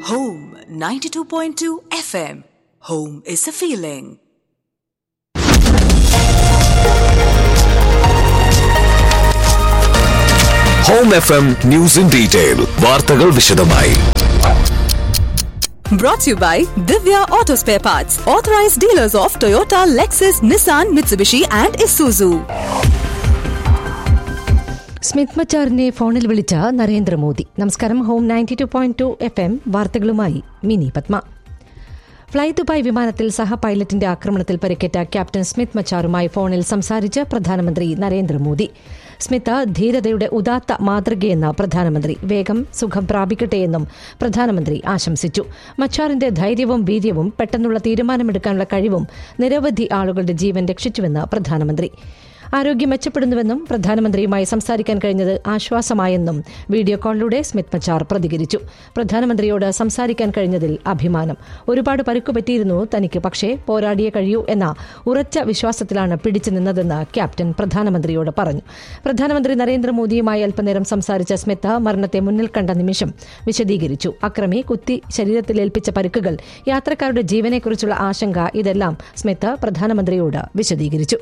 Home 92.2 FM. Home is a feeling. Home F M news in detail വാർത്തകൾ വിശദമായി Brought to you by Divya Auto Spare Parts, authorized dealers of Toyota, Lexus, Nissan, Mitsubishi, and Isuzu. സ്മിത് മച്ചാറിനെ ഫോണിൽ വിളിച്ച നരേന്ദ്രമോദി നമസ്കാരം home ninety two point two F M വാർത്തകളുമായി Mini Padma fly Dubai വിമാനത്തിൽ സഹ പൈലറ്റിന്റെ ആക്രമണത്തിൽ പരിക്കേറ്റ ക്യാപ്റ്റൻ സ്മിത്ത് മച്ചാറുമായി ഫോണിൽ സംസാരിച്ച് പ്രധാനമന്ത്രി നരേന്ദ്രമോദി സ്മിത്ത് ധീരതയുടെ ഉദാത്ത മാതൃകയെന്ന് പ്രധാനമന്ത്രി വേഗം സുഖം പ്രാപിക്കട്ടെയെന്നും പ്രധാനമന്ത്രി ആശംസിച്ചു മച്ചാറിന്റെ ധൈര്യവും വീര്യവും പെട്ടെന്നുള്ള തീരുമാനമെടുക്കാനുള്ള കഴിവും നിരവധി ആളുകളുടെ ജീവൻ രക്ഷിച്ചുവെന്ന് പ്രധാനമന്ത്രി ആരോഗ്യം മെച്ചപ്പെടുന്നുവെന്നും പ്രധാനമന്ത്രിയുമായി സംസാരിക്കാൻ കഴിഞ്ഞത് ആശ്വാസമായെന്നും വീഡിയോ കോളിലൂടെ സ്മിത് മച്ചാർ പ്രതികരിച്ചു പ്രധാനമന്ത്രിയോട് സംസാരിക്കാൻ കഴിഞ്ഞതിൽ അഭിമാനം ഒരുപാട് പരുക്കുപറ്റിയിരുന്നു തനിക്ക് പക്ഷേ പോരാടിയേ കഴിയൂ എന്ന ഉറച്ച വിശ്വാസത്തിലാണ് പിടിച്ചു നിന്നതെന്ന് ക്യാപ്റ്റൻ പ്രധാനമന്ത്രിയോട് പറഞ്ഞു പ്രധാനമന്ത്രി നരേന്ദ്രമോദിയുമായി അല്പനേരം സംസാരിച്ച സ്മിത്ത് മരണത്തെ മുന്നിൽ കണ്ട നിമിഷം വിശദീകരിച്ചു അക്രമി കുത്തി ശരീരത്തിലേൽപ്പിച്ച പരുക്കുകൾ യാത്രക്കാരുടെ ജീവനെക്കുറിച്ചുള്ള ആശങ്ക ഇതെല്ലാം സ്മിത്ത് പ്രധാനമന്ത്രിയോട് വിശദീകരിച്ചു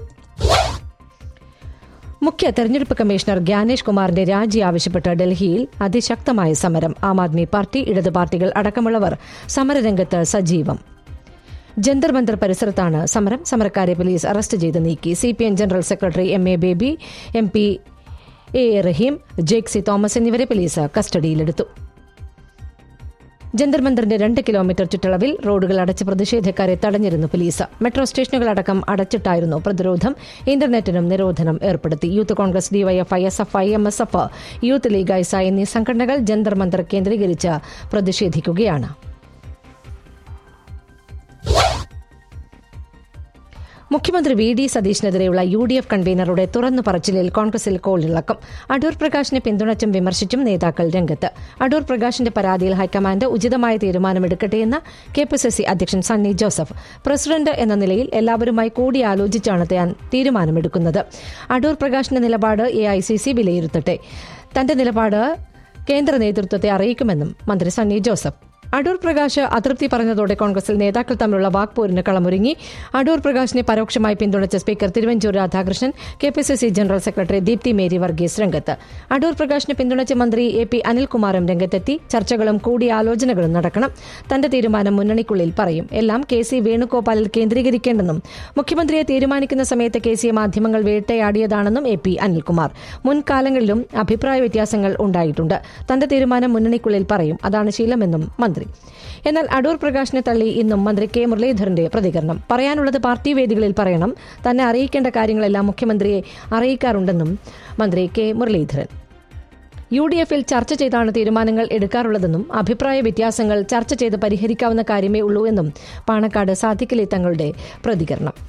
മുഖ്യ തെരഞ്ഞെടുപ്പ് കമ്മീഷണർ ഗ്യാനേഷ് കുമാറിന്റെ രാജി ആവശ്യപ്പെട്ട് ഡൽഹിയിൽ അതിശക്തമായ സമരം ആം ആദ്മി പാർട്ടി ഇടത് പാർട്ടികൾ അടക്കമുള്ളവർ സമരരംഗത്ത് സജീവം ജന്തർ മന്ദർ പരിസരത്താണ് സമരം സമരക്കാരെ പോലീസ് അറസ്റ്റ് ചെയ്ത് നീക്കി C P M general secretary M A Baby M P A A Rahim ജേക്സി തോമസ് എന്നിവരെ പോലീസ് കസ്റ്റഡിയിലെടുത്തു ജന്തർ മന്ദറിന്റെ രണ്ട് കിലോമീറ്റർ ചുറ്റളവിൽ റോഡുകൾ അടച്ച് പ്രതിഷേധക്കാരെ തടഞ്ഞിരുന്നു പോലീസ് മെട്രോ സ്റ്റേഷനുകളടക്കം അടച്ചിട്ടായിരുന്നു പ്രതിരോധം ഇന്റർനെറ്റിനും നിരോധനം ഏർപ്പെടുത്തി Youth Congress DYFI S F I M S F Youth League AISA എന്നീ സംഘടനകൾ ജന്തർ മന്ദർ കേന്ദ്രീകരിച്ച് പ്രതിഷേധിക്കുകയാണ് മുഖ്യമന്ത്രി വി ഡി സതീഷിനെതിരെയുള്ള യു ഡി എഫ് കൺവീനറുടെ തുറന്നു പറച്ചിലിൽ കോൺഗ്രസിൽ കോളിളക്കം അടൂർ പ്രകാശിനെ പിന്തുണച്ചും വിമർശിച്ചും നേതാക്കൾ രംഗത്ത് അടൂർ പ്രകാശിന്റെ പരാതിയിൽ ഹൈക്കമാൻഡ് ഉചിതമായ തീരുമാനമെടുക്കട്ടെയെന്ന് കെ പി സി സി അധ്യക്ഷൻ സണ്ണി ജോസഫ് പ്രസിഡന്റ് എന്ന നിലയിൽ എല്ലാവരുമായി കൂടിയാലോചിച്ചാണ് താൻ തീരുമാനമെടുക്കുന്നത് അടൂർ പ്രകാശിന്റെ നിലപാട് എ ഐ സി സി വിലയിരുത്തട്ടെ തന്റെ നിലപാട് കേന്ദ്ര നേതൃത്വത്തെ അറിയിക്കുമെന്നും മന്ത്രി സണ്ണി ജോസഫ് അടൂർ പ്രകാശ് അതൃപ്തി പറഞ്ഞതോടെ കോൺഗ്രസിൽ നേതാക്കൾ തമ്മിലുള്ള വാക്പോരിന് കളമൊരുങ്ങി അടൂർ പ്രകാശിനെ പരോക്ഷമായി പിന്തുണച്ച speaker Thiruvanchoor Radhakrishnan K P C C general secretary Deepthi Mary Varghese രംഗത്ത് അടൂർ പ്രകാശിനെ പിന്തുണച്ച മന്ത്രി എ പി അനിൽകുമാറും രംഗത്തെത്തി ചർച്ചകളും കൂടിയാലോചനകളും നടക്കണം തന്റെ തീരുമാനം മുന്നണിക്കുള്ളിൽ പറയും എല്ലാം കെ സി വേണുഗോപാലിൽ കേന്ദ്രീകരിക്കേണ്ടെന്നും മുഖ്യമന്ത്രിയെ തീരുമാനിക്കുന്ന സമയത്ത് കെ സിയെ മാധ്യമങ്ങൾ വേട്ടയാടിയതാണെന്നും എ പി അനിൽകുമാർ മുൻകാലങ്ങളിലും അഭിപ്രായ വ്യത്യാസങ്ങൾ ഉണ്ടായിട്ടുണ്ട് തന്റെ തീരുമാനം മുന്നണിക്കുള്ളിൽ പറയും അതാണ് ശീലമെന്നും മന്ത്രി എന്നാൽ അടൂർ പ്രകാശിനെ തള്ളി ഇന്നും മന്ത്രി കെ മുരളീധരന്റെ പ്രതികരണം പറയാനുള്ളത് പാർട്ടി വേദികളിൽ പറയണം തന്നെ അറിയിക്കേണ്ട കാര്യങ്ങളെല്ലാം മുഖ്യമന്ത്രിയെ അറിയിക്കാറുണ്ടെന്നും മന്ത്രി കെ മുരളീധരൻ യു ഡി എഫിൽ ചർച്ച ചെയ്താണ് തീരുമാനങ്ങൾ എടുക്കാറുള്ളതെന്നും അഭിപ്രായ വ്യത്യാസങ്ങൾ ചർച്ച ചെയ്ത് പരിഹരിക്കാവുന്ന കാര്യമേ ഉള്ളൂ എന്നും പാണക്കാട് സാധിക്കലി തങ്ങളുടെ പ്രതികരണം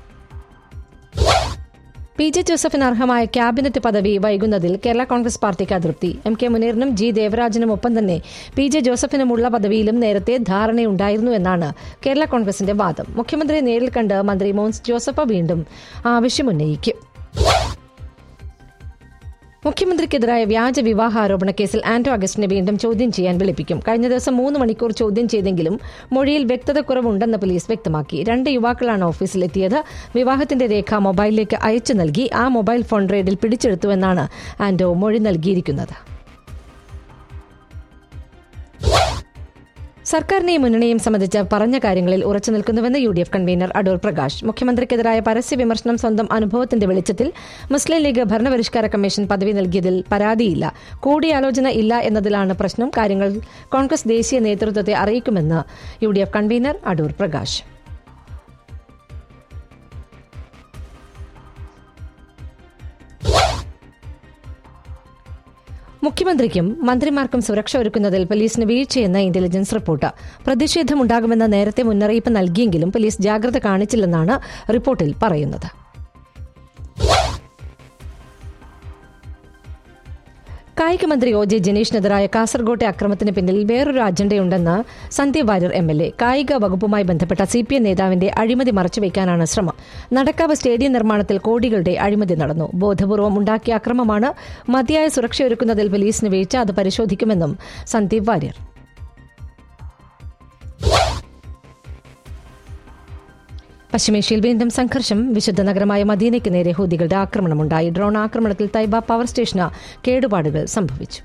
പി ജെ ജോസഫിന് അർഹമായ ക്യാബിനറ്റ് പദവി വൈകുന്നതിൽ കേരള കോൺഗ്രസ് പാർട്ടിക്ക് അതൃപ്തി എം കെ മുനീറിനും ജി ദേവരാജനും ഒപ്പം തന്നെ പി ജെ ജോസഫിനുമുള്ള പദവിയിലും നേരത്തെ ധാരണയുണ്ടായിരുന്നു എന്നാണ് കേരള കോൺഗ്രസിന്റെ വാദം മുഖ്യമന്ത്രിയെ നേരിൽ കണ്ട് മന്ത്രി മോൻസ് ജോസഫ് വീണ്ടും ആവശ്യമുന്നയിക്കും മുഖ്യമന്ത്രിക്കെതിരായ വ്യാജ വിവാഹ ആരോപണ കേസിൽ ആന്റോ അഗസ്റ്റിനെ വീണ്ടും ചോദ്യം ചെയ്യാൻ വിളിപ്പിക്കും കഴിഞ്ഞ ദിവസം മൂന്ന് മണിക്കൂർ ചോദ്യം ചെയ്തെങ്കിലും മൊഴിയിൽ വ്യക്തതക്കുറവുണ്ടെന്ന് പോലീസ് വ്യക്തമാക്കി രണ്ട് യുവാക്കളാണ് ഓഫീസിലെത്തിയത് വിവാഹത്തിന്റെ രേഖ മൊബൈലിലേക്ക് അയച്ചു നൽകി ആ മൊബൈൽ ഫോൺ റെയ്ഡിൽ പിടിച്ചെടുത്തുവെന്നാണ് ആന്റോ മൊഴി നൽകിയിരിക്കുന്നത് സർക്കാരിനെയും മുന്നണിയും സംബന്ധിച്ച് പറഞ്ഞ കാര്യങ്ങളിൽ ഉറച്ചു നിൽക്കുന്നുവെന്ന് U D F convener Adoor Prakash മുഖ്യമന്ത്രിക്കെതിരായ പരസ്യ വിമർശനം സ്വന്തം അനുഭവത്തിന്റെ വെളിച്ചത്തിൽ മുസ്ലിം ലീഗ് ഭരണപരിഷ്കാര കമ്മീഷൻ പദവി നൽകിയതിൽ പരാതിയില്ല കൂടിയാലോചന ഇല്ല എന്നതിലാണ് പ്രശ്നം കാര്യങ്ങൾ കോൺഗ്രസ് ദേശീയ നേതൃത്വത്തെ അറിയിക്കുമെന്ന് U D F convener Adoor Prakash മുഖ്യമന്ത്രിക്കും മന്ത്രിമാർക്കും സുരക്ഷ ഒരുക്കുന്നതിൽ പോലീസിന് വീഴ്ചയെന്ന് ഇന്റലിജൻസ് റിപ്പോർട്ട് പ്രതിഷേധമുണ്ടാകുമെന്ന് നേരത്തെ മുന്നറിയിപ്പ് നൽകിയെങ്കിലും പോലീസ് ജാഗ്രത കാണിച്ചില്ലെന്നാണ് റിപ്പോർട്ടിൽ പറയുന്നത് കായിക മന്ത്രി ഒ ജെ ജനീഷിനെതിരായ കാസർകോട്ടെ അക്രമത്തിന് പിന്നിൽ വേറൊരു അജണ്ടയുണ്ടെന്ന് Sandeep Warrier M L A കായിക വകുപ്പുമായി ബന്ധപ്പെട്ട സി പി എം നേതാവിന്റെ അഴിമതി മറച്ചുവെക്കാനാണ് ശ്രമം നടക്കാവ് സ്റ്റേഡിയം നിർമ്മാണത്തിൽ കോടികളുടെ അഴിമതി നടന്നു ബോധപൂർവം ഉണ്ടാക്കിയ അക്രമമാണ് മതിയായ സുരക്ഷയൊരുക്കുന്നതിൽ പോലീസിന് വീഴ്ച അത് പരിശോധിക്കുമെന്നും സന്ദീപ് വാര്യർ പശ്ചിമേഷ്യയിൽ വീണ്ടും സംഘർഷം വിശുദ്ധ നഗരമായ മദീനയ്ക്ക് നേരെ ഹൂതികളുടെ ആക്രമണമുണ്ടായി ഡ്രോൺ ആക്രമണത്തിൽ തൈബ പവർ സ്റ്റേഷന് കേടുപാടുകൾ സംഭവിച്ചു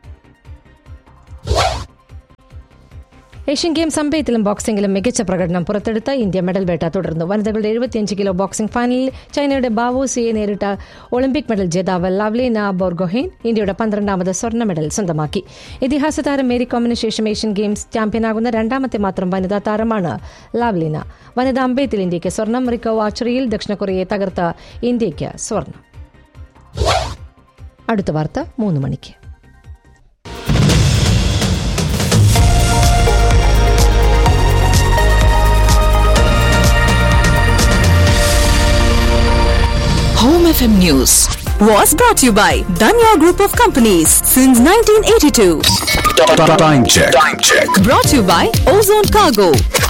ഏഷ്യൻ ഗെയിംസ് അമ്പയത്തിലും ബോക്സിംഗിലും മികച്ച പ്രകടനം പുറത്തെടുത്ത ഇന്ത്യ മെഡൽ വേട്ട തുടർന്നു വനിതകളുടെ എഴുപത്തിയഞ്ച് കിലോ ബോക്സിംഗ് ഫൈനലിൽ ചൈനയുടെ ബാവോസിയെ നേരിട്ട ഒളിമ്പിക് മെഡൽ ജേതാവ് ലവ്ലീന ബോർഗോഹെൻ ഇന്ത്യയുടെ പന്ത്രണ്ടാമത് സ്വർണ്ണ മെഡൽ സ്വന്തമാക്കി ഇതിഹാസ താരം മേരി കോമിന് ശേഷം ഏഷ്യൻ ഗെയിംസ് ചാമ്പ്യനാകുന്ന രണ്ടാമത്തെ മാത്രം വനിതാ താരമാണ് ലാവ്ലീന വനിതാ അമ്പയത്തിൽ ഇന്ത്യയ്ക്ക് സ്വർണം റിക്കോ ആർച്ചറിയിൽ ദക്ഷിണ കൊറിയയെ തകർത്ത ഇന്ത്യയ്ക്ക് സ്വർണം അടുത്ത വാർത്ത മൂന്ന് മണിക്ക് Home FM News was brought to you by Danya Group of Companies since 1982. Time check. Time check. Brought to you by Ozone Cargo.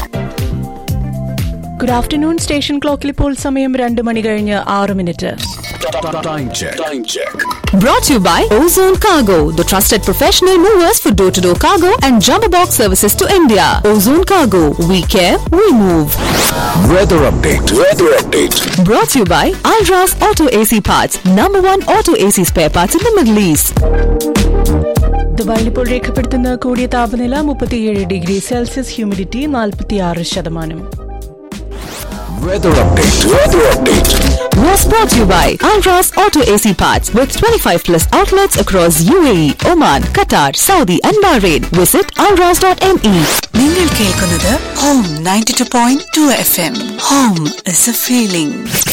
Good afternoon station ക്ലോക്കിൽ ഇപ്പോൾ സമയം രണ്ട് മണി കഴിഞ്ഞ് ആറ് minute Time check. Time check. Brought to you by Ozone Cargo, the trusted professional movers for door to door cargo and jumbo box services to India. Ozone Cargo, we care, we move. Weather update. Weather update. Brought to you by Alras Auto AC Parts, number one auto AC spare parts in the Middle East. ദുബായിൽ ഇപ്പോൾ രേഖപ്പെടുത്തുന്ന കൂടിയ താപനില മുപ്പത്തിയേഴ് degree Celsius humidity നാൽപ്പത്തിയാറ് ശതമാനം Weather update. Weather update. Was brought to you by Alras Auto AC Parts with 25 plus outlets across UAE, Oman, Qatar, Saudi and Bahrain. Visit alras.me. നിങ്ങൾ കേൾക്കുന്നത് home ninety two point two F M home is a feeling